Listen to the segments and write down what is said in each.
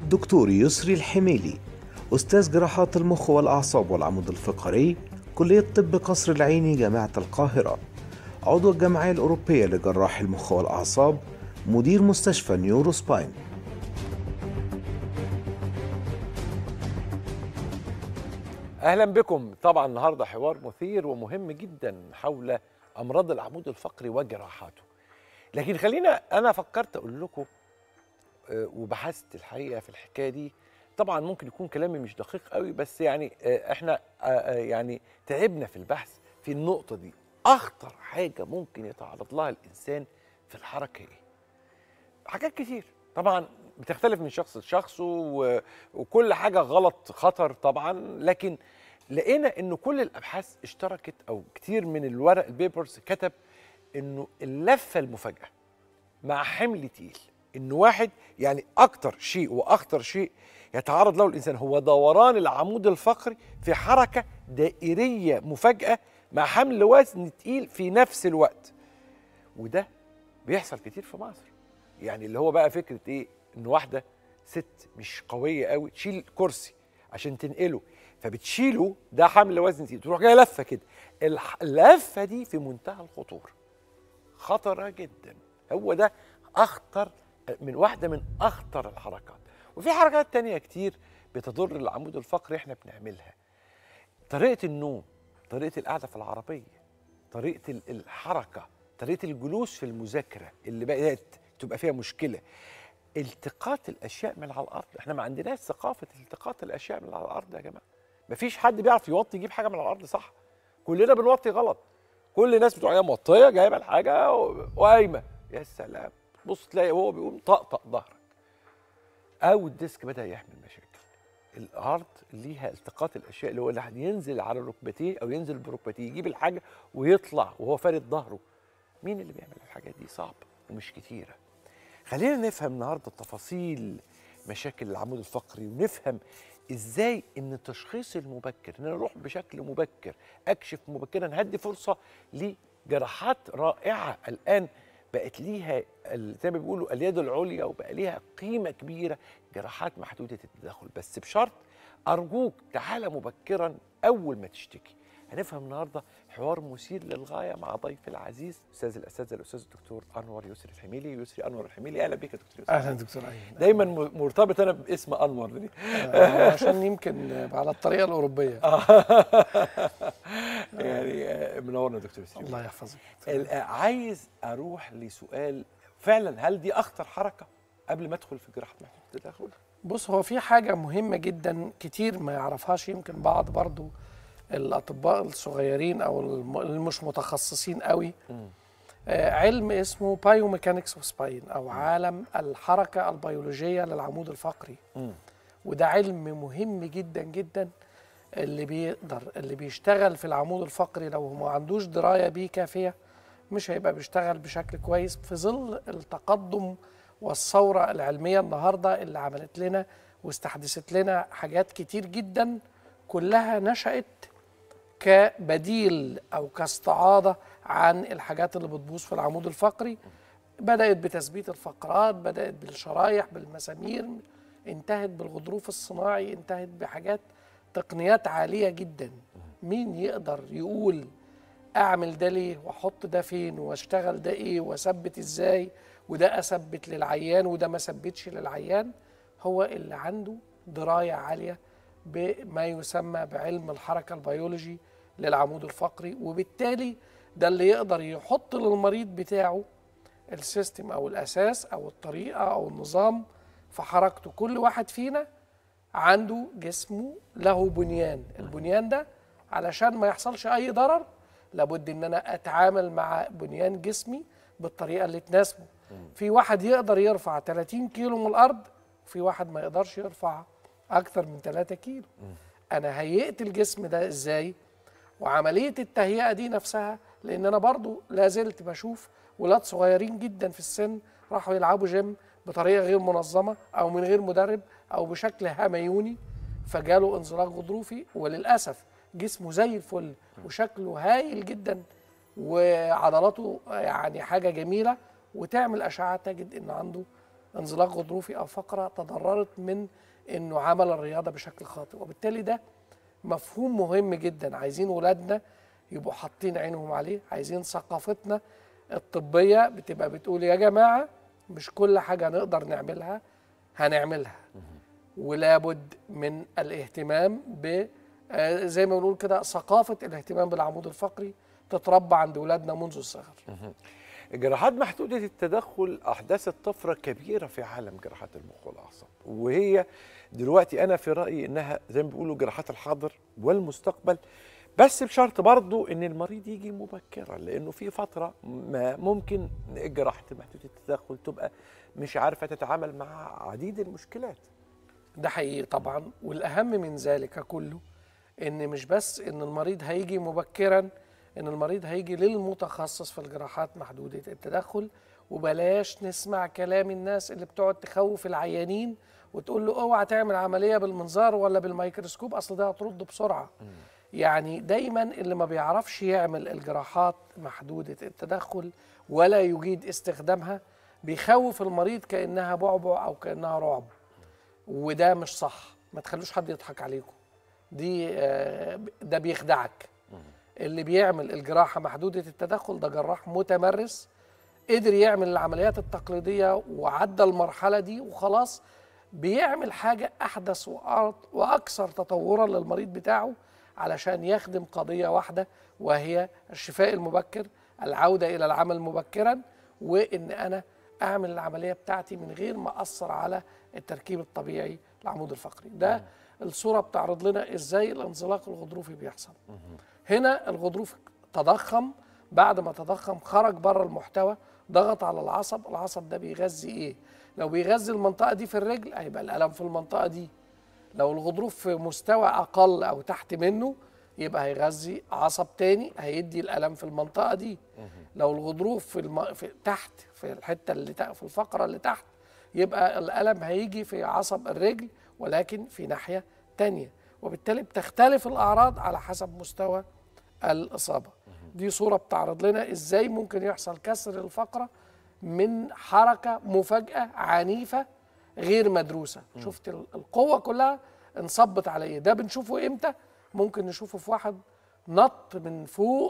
دكتور يسري الحميلي أستاذ جراحات المخ والأعصاب والعمود الفقري كلية طب قصر العيني جامعة القاهرة عضو الجمعية الأوروبية لجراح المخ والأعصاب مدير مستشفى نيورو سباين اهلا بكم طبعا النهارده حوار مثير ومهم جدا حول امراض العمود الفقري وجراحاته لكن خلينا انا فكرت اقول لكم آه، وبحثت الحقيقه في الحكايه دي طبعا ممكن يكون كلامي مش دقيق قوي بس يعني آه، احنا آه، آه، يعني تعبنا في البحث في النقطه دي اخطر حاجه ممكن يتعرض لها الانسان في الحركه ايه حاجات كتير طبعا بتختلف من شخص لشخص و- وكل حاجه غلط خطر طبعا لكن لقينا انه كل الابحاث اشتركت او كتير من الورق البيبرز كتب انه اللفه المفاجاه مع حمل تقيل انه واحد يعني اكتر شيء واخطر شيء يتعرض له الانسان هو دوران العمود الفقري في حركه دائريه مفاجاه مع حمل وزن تقيل في نفس الوقت وده بيحصل كتير في مصر يعني اللي هو بقى فكره ايه ان واحده ست مش قويه قوي تشيل كرسي عشان تنقله فبتشيله ده حمل وزن تقيل تروح جايه لفه كده الح- اللفه دي في منتهى الخطوره خطره جدا هو ده اخطر من واحده من اخطر الحركات وفي حركات تانية كتير بتضر العمود الفقري احنا بنعملها طريقه النوم طريقه القعده في العربيه طريقه ال- الحركه طريقه الجلوس في المذاكره اللي بقت تبقى فيها مشكله التقاط الاشياء من على الارض احنا ما عندناش ثقافه التقاط الاشياء من على الارض يا جماعه مفيش حد بيعرف يوطي يجيب حاجه من على الارض صح كلنا بنوطي غلط كل الناس بتوع موطيه جايبه الحاجه و- وقايمه يا سلام بص تلاقي هو بيقوم طقطق ظهرك او الديسك بدا يحمل مشاكل الارض ليها التقاط الاشياء اللي هو اللي ينزل على ركبتيه او ينزل بركبتيه يجيب الحاجه ويطلع وهو فارد ظهره مين اللي بيعمل الحاجات دي صعب ومش كتيره خلينا نفهم النهارده تفاصيل مشاكل العمود الفقري ونفهم ازاي ان التشخيص المبكر ان انا اروح بشكل مبكر اكشف مبكرا هدي فرصه لجراحات رائعه الان بقت ليها ال- زي ما بيقولوا اليد العليا وبقى ليها قيمه كبيره جراحات محدوده التدخل بس بشرط ارجوك تعالى مبكرا اول ما تشتكي هنفهم النهارده حوار مثير للغايه مع ضيفي العزيز استاذ الاساتذه الاستاذ الدكتور انور يسري الحميلي يسري انور الحميلي اهلا بك يا دكتور يسري اهلا دكتور ايمن دايما م- مرتبط انا باسم انور دي آه، عشان يمكن على الطريقه الاوروبيه يعني آه، منورنا دكتور يسري الله يحفظك ال- آه، عايز اروح لسؤال فعلا هل دي اخطر حركه قبل ما ادخل في جراحه محدوده التدخل بص هو في حاجه مهمه جدا كتير ما يعرفهاش يمكن بعض برضو الاطباء الصغيرين او الم- اللي مش متخصصين قوي آه، علم اسمه بايوميكانكس اوف سباين او عالم الحركه البيولوجيه للعمود الفقري مم. وده علم مهم جدا جدا اللي بيقدر اللي بيشتغل في العمود الفقري لو ما عندوش درايه بيه كافيه مش هيبقى بيشتغل بشكل كويس في ظل التقدم والثوره العلميه النهارده اللي عملت لنا واستحدثت لنا حاجات كتير جدا كلها نشأت كبديل او كاستعاضه عن الحاجات اللي بتبوظ في العمود الفقري بدأت بتثبيت الفقرات بدأت بالشرايح بالمسامير انتهت بالغضروف الصناعي انتهت بحاجات تقنيات عالية جدا مين يقدر يقول اعمل ده ليه واحط ده فين واشتغل ده ايه واثبت ازاي وده اثبت للعيان وده ما ثبتش للعيان هو اللي عنده دراية عالية بما يسمى بعلم الحركة البيولوجي للعمود الفقري وبالتالي ده اللي يقدر يحط للمريض بتاعه السيستم او الاساس او الطريقه او النظام في حركته كل واحد فينا عنده جسمه له بنيان البنيان ده علشان ما يحصلش اي ضرر لابد ان انا اتعامل مع بنيان جسمي بالطريقه اللي تناسبه في واحد يقدر يرفع 30 كيلو من الارض وفي واحد ما يقدرش يرفع اكتر من 3 كيلو انا هيئت الجسم ده ازاي وعمليه التهيئه دي نفسها لان انا برضو لا زلت بشوف ولاد صغيرين جدا في السن راحوا يلعبوا جيم بطريقه غير منظمه او من غير مدرب او بشكل هميوني فجاله انزلاق غضروفي وللاسف جسمه زي الفل وشكله هايل جدا وعضلاته يعني حاجه جميله وتعمل اشعه تجد ان عنده انزلاق غضروفي او فقره تضررت من انه عمل الرياضه بشكل خاطئ وبالتالي ده مفهوم مهم جدا عايزين ولادنا يبقوا حاطين عينهم عليه عايزين ثقافتنا الطبيه بتبقى بتقول يا جماعه مش كل حاجه نقدر نعملها هنعملها ولابد من الاهتمام ب آه، زي ما بنقول كده ثقافه الاهتمام بالعمود الفقري تتربى عند ولادنا منذ الصغر جراحات محدودة التدخل أحدثت طفرة كبيرة في عالم جراحات المخ والأعصاب وهي دلوقتي أنا في رأيي إنها زي ما بيقولوا جراحات الحاضر والمستقبل بس بشرط برضو إن المريض يجي مبكرا لأنه في فترة ما ممكن جراحة محدودة التدخل تبقى مش عارفة تتعامل مع عديد المشكلات ده حقيقي طبعا والاهم من ذلك كله ان مش بس ان المريض هيجي مبكرا ان المريض هيجي للمتخصص في الجراحات محدوده التدخل وبلاش نسمع كلام الناس اللي بتقعد تخوف العيانين وتقول له اوعى تعمل عمليه بالمنظار ولا بالميكروسكوب اصل ده هترد بسرعه يعني دايما اللي ما بيعرفش يعمل الجراحات محدوده التدخل ولا يجيد استخدامها بيخوف المريض كانها بعبع او كانها رعب وده مش صح ما تخلوش حد يضحك عليكم دي آه، ده بيخدعك اللي بيعمل الجراحة محدودة التدخل ده جراح متمرس قدر يعمل العمليات التقليدية وعدى المرحلة دي وخلاص بيعمل حاجة أحدث وأر- وأكثر تطورا للمريض بتاعه علشان يخدم قضية واحدة وهي الشفاء المبكر العودة إلى العمل مبكرا وإن أنا أعمل العملية بتاعتي من غير ما أثر على التركيب الطبيعي العمود الفقري ده الصورة بتعرض لنا إزاي الانزلاق الغضروفي بيحصل هنا الغضروف تضخم بعد ما تضخم خرج بره المحتوى ضغط على العصب العصب ده بيغذي ايه لو بيغذي المنطقه دي في الرجل هيبقى الالم في المنطقه دي لو الغضروف في مستوى اقل او تحت منه يبقى هيغذي عصب تاني هيدي الالم في المنطقه دي لو الغضروف في, الم... في تحت في الحته اللي تحت في الفقره اللي تحت يبقى الالم هيجي في عصب الرجل ولكن في ناحيه تانية وبالتالي بتختلف الاعراض على حسب مستوى الاصابه دي صوره بتعرض لنا ازاي ممكن يحصل كسر الفقره من حركه مفاجاه عنيفه غير مدروسه شفت ال- القوه كلها انصبت على ايه ده بنشوفه امتى ممكن نشوفه في واحد نط من فوق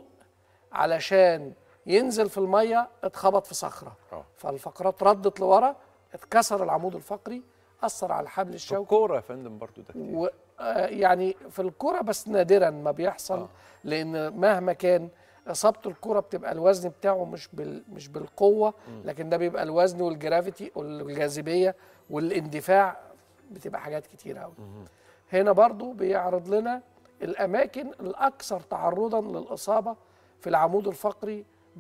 علشان ينزل في الميه اتخبط في صخره آه. فالفقرات ردت لورا اتكسر العمود الفقري اثر على الحبل في الشوكي الكورة يا فندم برضو ده كتير و آه، يعني في الكرة بس نادرا ما بيحصل آه. لان مهما كان اصابه الكرة بتبقى الوزن بتاعه مش بال مش بالقوه لكن ده بيبقى الوزن والجرافيتي والجاذبيه والاندفاع بتبقى حاجات كتير قوي هنا برضو بيعرض لنا الاماكن الاكثر تعرضا للاصابه في العمود الفقري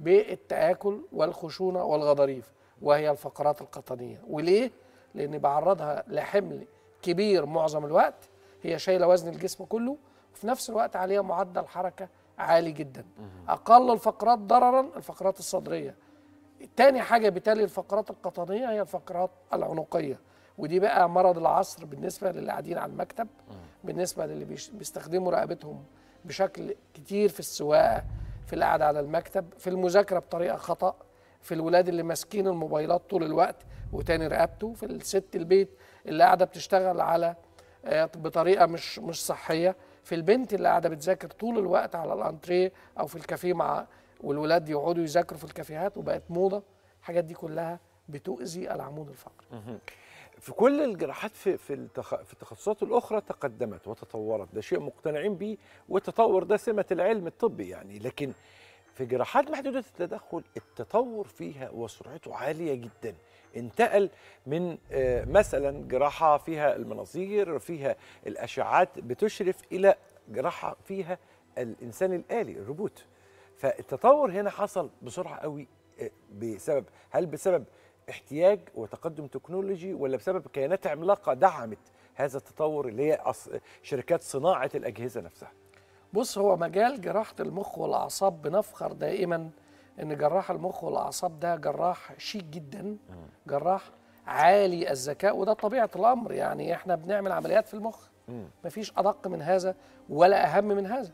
بالتآكل والخشونه والغضاريف وهي الفقرات القطنيه وليه لان بعرضها لحمل كبير معظم الوقت هي شايله وزن الجسم كله وفي نفس الوقت عليها معدل حركه عالي جدا اقل الفقرات ضررا الفقرات الصدريه تاني حاجه بالتالي الفقرات القطنيه هي الفقرات العنقيه ودي بقى مرض العصر بالنسبه للي قاعدين على المكتب بالنسبه للي بيش- بيستخدموا رقبتهم بشكل كتير في السواقه في القعده على المكتب في المذاكره بطريقه خطا في الولاد اللي ماسكين الموبايلات طول الوقت وتاني رقبته في الست البيت اللي قاعده بتشتغل على آه، بطريقه مش مش صحيه في البنت اللي قاعده بتذاكر طول الوقت على الانتريه او في الكافيه مع والولاد يقعدوا يذاكروا في الكافيهات وبقت موضه الحاجات دي كلها بتؤذي العمود الفقري في كل الجراحات في في التخ... في التخصصات الاخرى تقدمت وتطورت ده شيء مقتنعين بيه والتطور ده سمه العلم الطبي يعني لكن في جراحات محدوده التدخل التطور فيها وسرعته عاليه جدا انتقل من آه، مثلا جراحه فيها المناظير فيها الاشعات بتشرف الى جراحه فيها الانسان الالي الروبوت فالتطور هنا حصل بسرعه قوي آه، بسبب هل بسبب احتياج وتقدم تكنولوجي ولا بسبب كيانات عملاقه دعمت هذا التطور اللي هي أص- شركات صناعه الاجهزه نفسها بص هو مجال جراحة المخ والأعصاب بنفخر دائما إن جراح المخ والأعصاب ده جراح شيك جدا جراح عالي الذكاء وده طبيعة الأمر يعني إحنا بنعمل عمليات في المخ مفيش أدق من هذا ولا أهم من هذا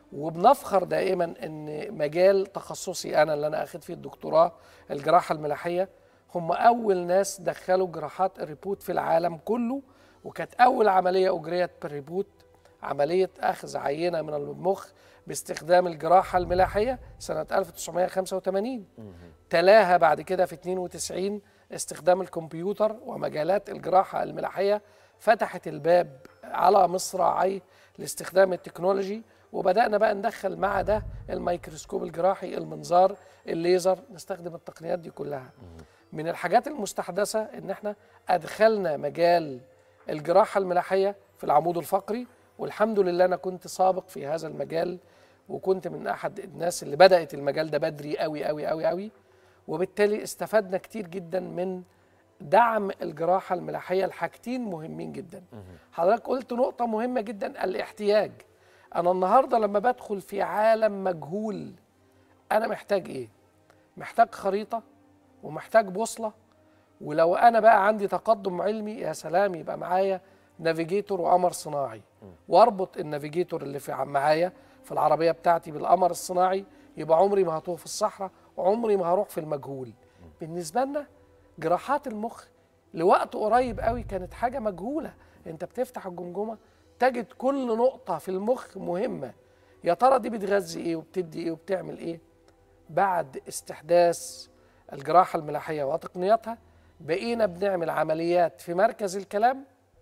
وبنفخر دائما إن مجال تخصصي أنا اللي أنا أخد فيه الدكتوراه الجراحة الملاحية هم اول ناس دخلوا جراحات الريبوت في العالم كله وكانت اول عمليه اجريت بالريبوت عمليه اخذ عينه من المخ باستخدام الجراحه الملاحيه سنه 1985 تلاها بعد كده في 92 استخدام الكمبيوتر ومجالات الجراحه الملاحيه فتحت الباب على مصراعيه لاستخدام التكنولوجي وبدانا بقى ندخل مع ده الميكروسكوب الجراحي المنظار الليزر نستخدم التقنيات دي كلها من الحاجات المستحدثه ان احنا ادخلنا مجال الجراحه الملاحيه في العمود الفقري والحمد لله انا كنت سابق في هذا المجال وكنت من احد الناس اللي بدات المجال ده بدري قوي قوي قوي قوي وبالتالي استفدنا كتير جدا من دعم الجراحه الملاحيه لحاجتين مهمين جدا حضرتك قلت نقطه مهمه جدا الاحتياج انا النهارده لما بدخل في عالم مجهول انا محتاج ايه محتاج خريطه ومحتاج بوصله ولو انا بقى عندي تقدم علمي يا سلام يبقى معايا نافيجيتور وقمر صناعي واربط النافيجيتور اللي في معايا في العربيه بتاعتي بالقمر الصناعي يبقى عمري ما هتوه في الصحراء وعمري ما هروح في المجهول بالنسبه لنا جراحات المخ لوقت قريب قوي كانت حاجه مجهوله انت بتفتح الجمجمه تجد كل نقطه في المخ مهمه يا ترى دي بتغذي ايه وبتدي ايه وبتعمل ايه بعد استحداث الجراحه الملاحيه وتقنياتها بقينا بنعمل عمليات في مركز الكلام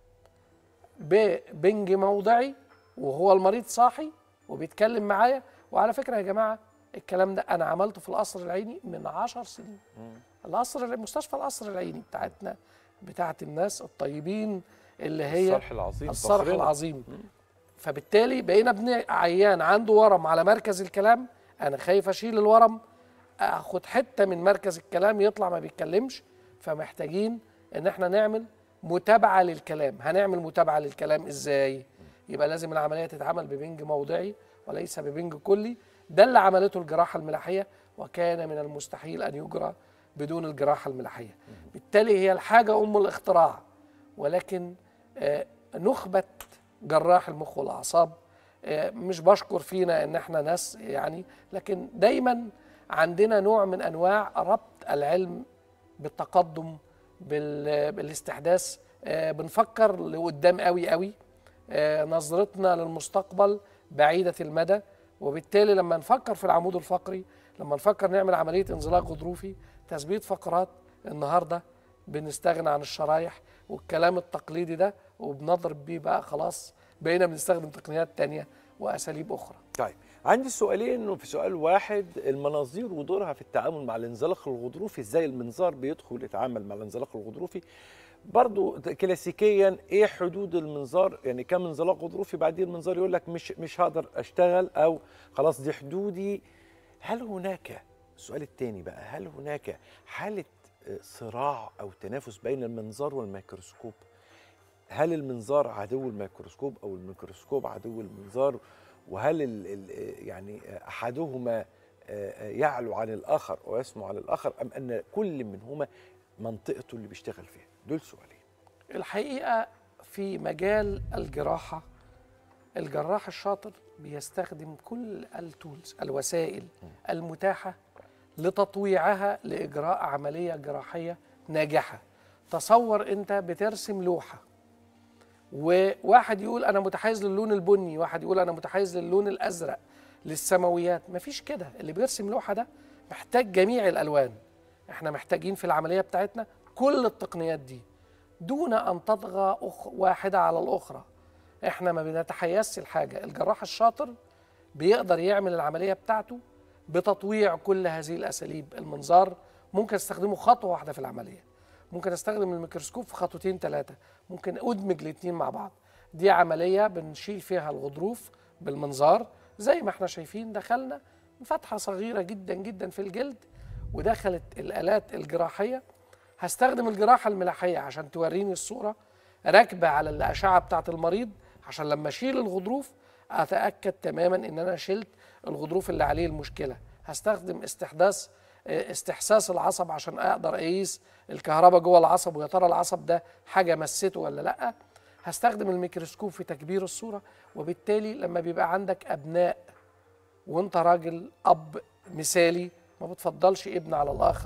ببنج موضعي وهو المريض صاحي وبيتكلم معايا وعلى فكره يا جماعه الكلام ده انا عملته في القصر العيني من عشر سنين القصر مستشفى القصر العيني بتاعتنا بتاعت الناس الطيبين اللي هي الصرح العظيم الصرح فخرنا. العظيم فبالتالي بقينا بن عيان عنده ورم على مركز الكلام انا خايف اشيل الورم اخد حته من مركز الكلام يطلع ما بيتكلمش فمحتاجين ان احنا نعمل متابعه للكلام هنعمل متابعه للكلام ازاي يبقى لازم العمليه تتعمل ببنج موضعي وليس ببنج كلي ده اللي عملته الجراحه الملاحيه وكان من المستحيل ان يجرى بدون الجراحه الملاحيه بالتالي هي الحاجه ام الاختراع ولكن آه، نخبه جراح المخ والاعصاب آه، مش بشكر فينا ان احنا ناس يعني لكن دايما عندنا نوع من انواع ربط العلم بالتقدم بال- بالاستحداث آه، بنفكر لقدام قوي قوي آه، نظرتنا للمستقبل بعيدة المدى وبالتالي لما نفكر في العمود الفقري لما نفكر نعمل عملية انزلاق غضروفي تثبيت فقرات النهاردة بنستغنى عن الشرايح والكلام التقليدي ده وبنضرب بيه بقى خلاص بقينا بنستخدم تقنيات تانية وأساليب أخرى طيب عندي سؤالين في سؤال واحد المناظير ودورها في التعامل مع الانزلاق الغضروفي ازاي المنظار بيدخل يتعامل مع الانزلاق الغضروفي برضو كلاسيكيا ايه حدود المنظار يعني كم انزلاق غضروفي بعدين المنظار يقول لك مش مش هقدر اشتغل او خلاص دي حدودي هل هناك السؤال الثاني بقى هل هناك حالة آه، صراع او تنافس بين المنظار والميكروسكوب هل المنظار عدو الميكروسكوب او الميكروسكوب عدو المنظار وهل ال ال يعني احدهما آه، آه، يعلو عن الاخر ويسمو على الاخر ام ان كل منهما منطقته اللي بيشتغل فيها دول سؤالين الحقيقة في مجال الجراحة الجراح الشاطر بيستخدم كل التولز الوسائل المتاحة لتطويعها لإجراء عملية جراحية ناجحة تصور أنت بترسم لوحة وواحد يقول أنا متحيز للون البني واحد يقول أنا متحيز للون الأزرق للسماويات مفيش كده اللي بيرسم لوحة ده محتاج جميع الألوان احنا محتاجين في العملية بتاعتنا كل التقنيات دي دون ان تطغى أخ واحده على الاخرى احنا ما بنتحيزش الحاجه الجراح الشاطر بيقدر يعمل العمليه بتاعته بتطويع كل هذه الاساليب المنظار ممكن استخدمه خطوه واحده في العمليه ممكن استخدم الميكروسكوب في خطوتين ثلاثه ممكن ادمج الاثنين مع بعض دي عمليه بنشيل فيها الغضروف بالمنظار زي ما احنا شايفين دخلنا فتحه صغيره جدا جدا في الجلد ودخلت الالات الجراحيه هستخدم الجراحه الملاحيه عشان توريني الصوره راكبه على الاشعه بتاعه المريض عشان لما اشيل الغضروف اتاكد تماما ان انا شلت الغضروف اللي عليه المشكله هستخدم استحداث آه، استحساس العصب عشان اقدر اقيس الكهرباء جوه العصب ويا ترى العصب ده حاجه مسته ولا لا هستخدم الميكروسكوب في تكبير الصوره وبالتالي لما بيبقى عندك ابناء وانت راجل اب مثالي ما بتفضلش ابن على الاخر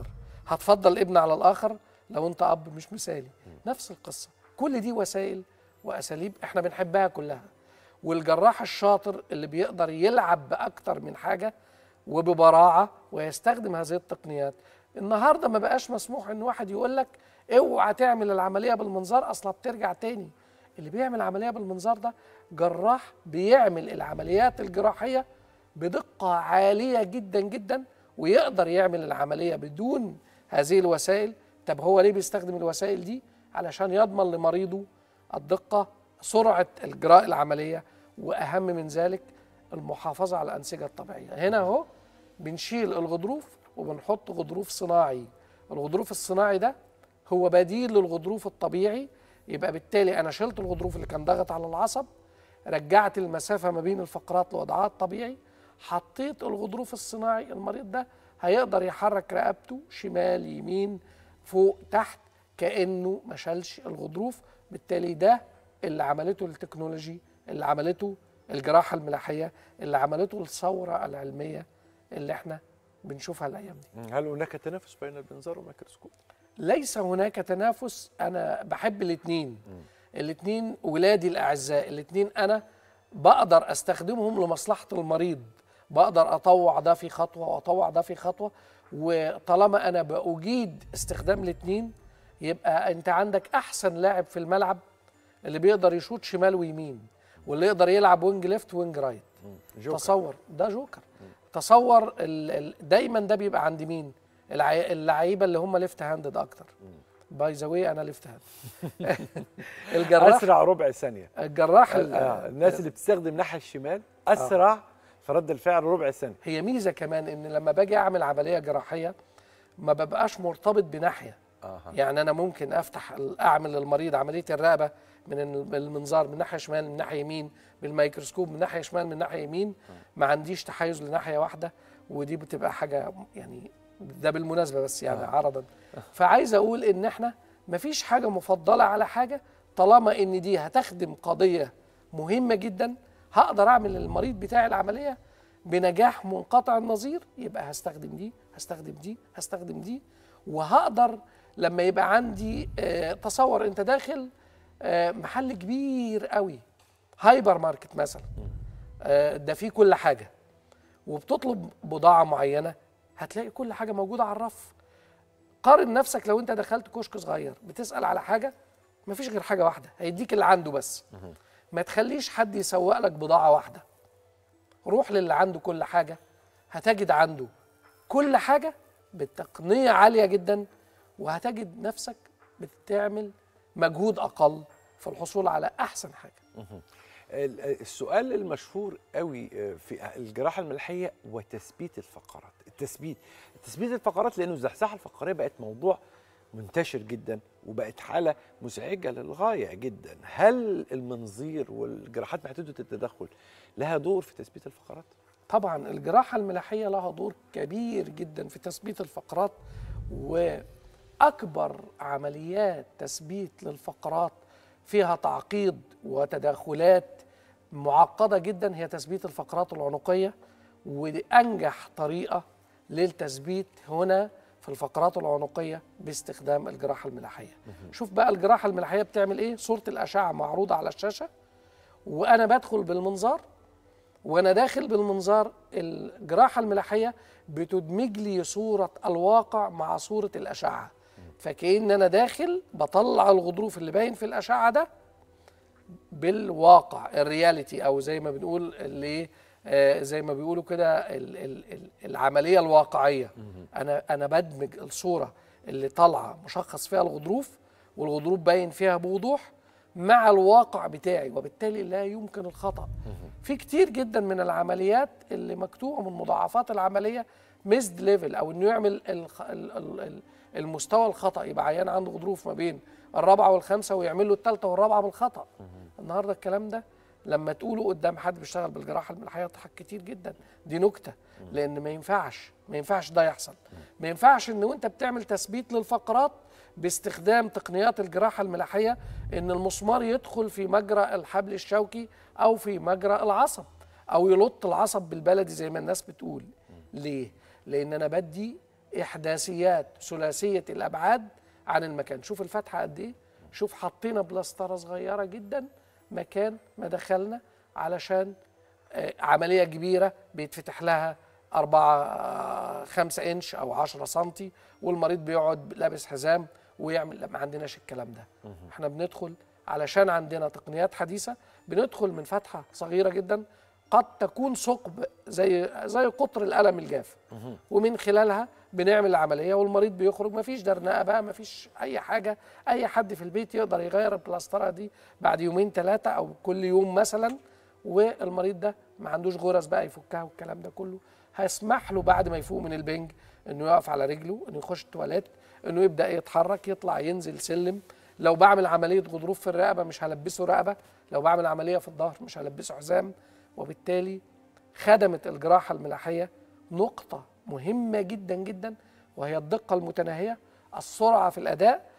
هتفضل ابن على الاخر لو انت اب مش مثالي نفس القصه كل دي وسائل واساليب احنا بنحبها كلها والجراح الشاطر اللي بيقدر يلعب باكتر من حاجه وببراعه ويستخدم هذه التقنيات النهارده ما بقاش مسموح ان واحد يقول لك اوعى تعمل العمليه بالمنظار اصلا بترجع تاني اللي بيعمل عمليه بالمنظار ده جراح بيعمل العمليات الجراحيه بدقه عاليه جدا جدا ويقدر يعمل العمليه بدون هذه الوسائل طب هو ليه بيستخدم الوسائل دي علشان يضمن لمريضه الدقه سرعه اجراء العمليه واهم من ذلك المحافظه على الانسجه الطبيعيه هنا اهو بنشيل الغضروف وبنحط غضروف صناعي الغضروف الصناعي ده هو بديل للغضروف الطبيعي يبقى بالتالي انا شلت الغضروف اللي كان ضاغط على العصب رجعت المسافه ما بين الفقرات لوضعها الطبيعي حطيت الغضروف الصناعي المريض ده هيقدر يحرك رقبته شمال يمين فوق تحت كانه ما شالش الغضروف بالتالي ده اللي عملته التكنولوجي اللي عملته الجراحه الملاحيه اللي عملته الثوره العلميه اللي احنا بنشوفها الايام دي هل هناك تنافس بين المنظار والميكروسكوب؟ ليس هناك تنافس انا بحب الاثنين الاثنين ولادي الاعزاء الاثنين انا بقدر استخدمهم لمصلحه المريض بقدر اطوع ده في خطوه واطوع ده في خطوه وطالما انا باجيد استخدام الاثنين يبقى انت عندك احسن لاعب في الملعب اللي بيقدر يشوط شمال ويمين واللي يقدر يلعب وينج ليفت وينج رايت جوكر. تصور ده جوكر تصور ال ال دايما ده بيبقى عند مين العي- اللعيبه اللي هم ليفت هاندد اكتر باي ذا واي انا ليفت هاند الجراح اسرع ربع ثانيه الجراح ال- آه. الناس اللي بتستخدم الناحيه الشمال اسرع في رد الفعل ربع ثانيه هي ميزه كمان ان لما باجي اعمل عمليه جراحيه ما ببقاش مرتبط بناحيه آه. يعني انا ممكن افتح اعمل للمريض عمليه الرقبه من ال- المنظار من ناحيه شمال من ناحيه يمين بالميكروسكوب من ناحيه شمال من ناحيه يمين ما عنديش تحيز لناحيه واحده ودي بتبقى حاجه يعني ده بالمناسبه بس يعني عرضا فعايز اقول ان احنا مفيش حاجه مفضله على حاجه طالما ان دي هتخدم قضيه مهمه جدا هقدر اعمل للمريض بتاعي العمليه بنجاح منقطع النظير يبقى هستخدم دي هستخدم دي هستخدم دي وهقدر لما يبقى عندي آه، تصور انت داخل آه، محل كبير قوي هايبر ماركت مثلا آه، ده فيه كل حاجه وبتطلب بضاعه معينه هتلاقي كل حاجه موجوده على الرف قارن نفسك لو انت دخلت كشك صغير بتسال على حاجه مفيش غير حاجه واحده هيديك اللي عنده بس ما تخليش حد يسوق لك بضاعه واحده روح للي عنده كل حاجه هتجد عنده كل حاجه بتقنيه عاليه جدا وهتجد نفسك بتعمل مجهود اقل في الحصول على احسن حاجه ال- السؤال المشهور قوي آه، في الجراحه الملحيه وتثبيت الفقرات التثبيت تثبيت الفقرات لانه الزحزحه الفقريه بقت موضوع منتشر جدا وبقت حاله مزعجه للغايه جدا هل المنظير والجراحات محدوده التدخل لها دور في تثبيت الفقرات طبعا الجراحة الملاحية لها دور كبير جدا في تثبيت الفقرات وأكبر عمليات تثبيت للفقرات فيها تعقيد وتداخلات معقدة جدا هي تثبيت الفقرات العنقية ودي أنجح طريقة للتثبيت هنا في الفقرات العنقية باستخدام الجراحة الملاحية شوف بقى الجراحة الملاحية بتعمل إيه صورة الأشعة معروضة على الشاشة وأنا بدخل بالمنظار وانا داخل بالمنظار الجراحه الملاحيه بتدمج لي صوره الواقع مع صوره الاشعه فكأن انا داخل بطلع الغضروف اللي باين في الاشعه ده بالواقع الرياليتي او زي ما بنقول اللي آه، زي ما بيقولوا كده ال- ال- ال- العمليه الواقعيه انا انا بدمج الصوره اللي طالعه مشخص فيها الغضروف والغضروف باين فيها بوضوح مع الواقع بتاعي وبالتالي لا يمكن الخطا في كتير جدا من العمليات اللي مكتوبه من مضاعفات العمليه ميزد ليفل او انه يعمل الخ- ال- ال- ال- المستوى الخطا يبقى عيان عنده غضروف ما بين الرابعه والخامسه ويعمل له الثالثه والرابعه بالخطا النهارده الكلام ده لما تقوله قدام حد بيشتغل بالجراحه الملحيه يضحك كتير جدا دي نكته لان ما ينفعش ما ينفعش ده يحصل ما ينفعش ان وانت بتعمل تثبيت للفقرات باستخدام تقنيات الجراحه الملاحيه ان المسمار يدخل في مجرى الحبل الشوكي او في مجرى العصب او يلط العصب بالبلدي زي ما الناس بتقول ليه لان انا بدي احداثيات ثلاثيه الابعاد عن المكان شوف الفتحه قد ايه شوف حطينا بلاستره صغيره جدا مكان ما دخلنا علشان آه، عمليه كبيره بيتفتح لها أربعة آه، خمسة إنش أو عشرة سنتي والمريض بيقعد لابس حزام ويعمل لا ما عندناش الكلام ده احنا بندخل علشان عندنا تقنيات حديثة بندخل من فتحة صغيرة جدا قد تكون ثقب زي زي قطر القلم الجاف ومن خلالها بنعمل العمليه والمريض بيخرج مفيش درنقه بقى مفيش اي حاجه اي حد في البيت يقدر يغير البلاستره دي بعد يومين ثلاثه او كل يوم مثلا والمريض ده ما عندوش غرز بقى يفكها والكلام ده كله هيسمح له بعد ما يفوق من البنج انه يقف على رجله انه يخش التواليت انه يبدا يتحرك يطلع ينزل سلم لو بعمل عمليه غضروف في الرقبه مش هلبسه رقبه لو بعمل عمليه في الظهر مش هلبسه حزام وبالتالي خدمت الجراحه الملاحيه نقطه مهمه جدا جدا وهي الدقه المتناهيه السرعه في الاداء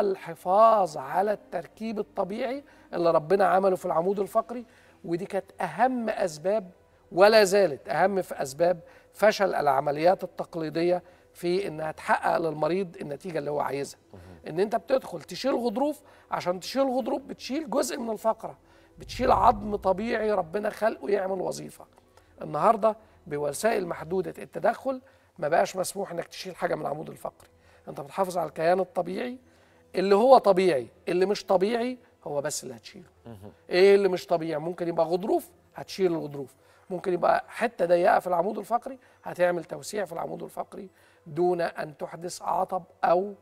الحفاظ على التركيب الطبيعي اللي ربنا عمله في العمود الفقري ودي كانت اهم اسباب ولا زالت اهم في اسباب فشل العمليات التقليديه في انها تحقق للمريض النتيجه اللي هو عايزها ان انت بتدخل تشيل غضروف عشان تشيل غضروف بتشيل جزء من الفقره بتشيل عظم طبيعي ربنا خلقه يعمل وظيفه النهارده بوسائل محدوده التدخل ما بقاش مسموح انك تشيل حاجه من العمود الفقري انت بتحافظ على الكيان الطبيعي اللي هو طبيعي اللي مش طبيعي هو بس اللي هتشيله ايه اللي مش طبيعي ممكن يبقى غضروف هتشيل الغضروف ممكن يبقى حته ضيقه في العمود الفقري هتعمل توسيع في العمود الفقري دون ان تحدث عطب او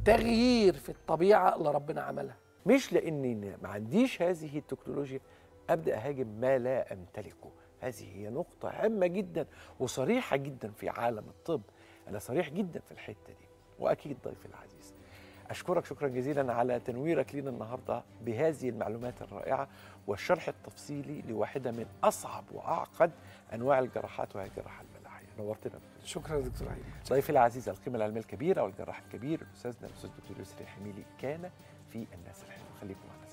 تغيير في الطبيعه اللي ربنا عملها مش لاني ما عنديش هذه التكنولوجيا ابدا اهاجم ما لا امتلكه هذه هي نقطة هامة جدا وصريحة جدا في عالم الطب أنا صريح جدا في الحتة دي وأكيد ضيفي العزيز أشكرك شكرا جزيلا على تنويرك لنا النهاردة بهذه المعلومات الرائعة والشرح التفصيلي لواحدة من أصعب وأعقد أنواع الجراحات وهي الجراحة الملاحية نورتنا دكتور. شكرا يا دكتور عيد ضيفي العزيز القيمة العلمية الكبيرة والجراح الكبير الأستاذنا الأستاذ دكتور يسري حميلي كان في الناس الحلوة خليكم معنا